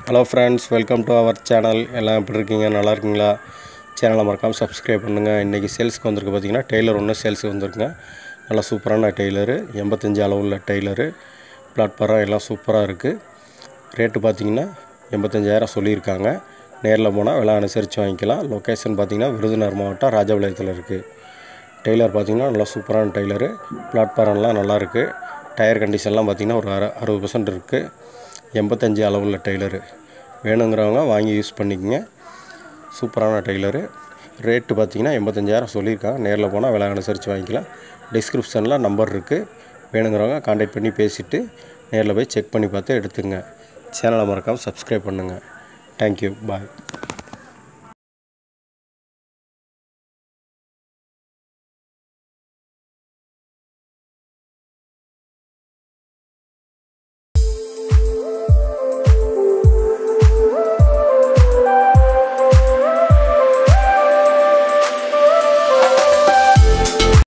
hello friends welcome to our channel எல்லாம் எப்படி இருக்கீங்க நல்லா இருக்கீங்களா சேனலை மறக்காமல் சப்ஸ்கிரைப் பண்ணுங்கள் இன்றைக்கி சேல்ஸ்க்கு வந்திருக்கு பார்த்தீங்கன்னா டெய்லர் ஒன்று சேல்ஸுக்கு வந்திருக்குங்க நல்லா சூப்பரான டெய்லரு எண்பத்தஞ்சு அளவுள்ள டெய்லரு பிளாட்ஃபாரம் எல்லாம் சூப்பராக இருக்குது ரேட்டு பார்த்தீங்கன்னா எண்பத்தஞ்சாயிரம் சொல்லியிருக்காங்க நேரில் போனால் விலை அனுசரித்து வாங்கிக்கலாம் லொக்கேஷன் பார்த்தீங்கன்னா விருதுநகர் மாவட்டம் ராஜபாளையத்தில் இருக்குது டெய்லர் பார்த்தீங்கன்னா நல்லா சூப்பரான டெய்லரு பிளாட்ஃபாரம்லாம் நல்லா இருக்குது டயர் கண்டிஷன்லாம் பார்த்தீங்கன்னா ஒரு அறு அறுபது பர்சன்ட் இருக்குது எண்பத்தஞ்சு அளவுள்ள டெய்லரு வேணுங்கிறவங்க வாங்கி யூஸ் பண்ணிக்கங்க சூப்பரான டெய்லரு ரேட்டு பார்த்தீங்கன்னா எண்பத்தஞ்சாயிரம் சொல்லியிருக்காங்க நேரில் போனால் விலை அனுசரித்து வாங்கிக்கலாம் டிஸ்கிரிப்ஷனில் நம்பர் இருக்குது வேணுங்கிறவங்க காண்டாக்ட் பண்ணி பேசிவிட்டு நேரில் போய் செக் பண்ணி பார்த்து எடுத்துங்க சேனலை மறக்காமல் சப்ஸ்கிரைப் பண்ணுங்கள் தேங்க்யூ பாய்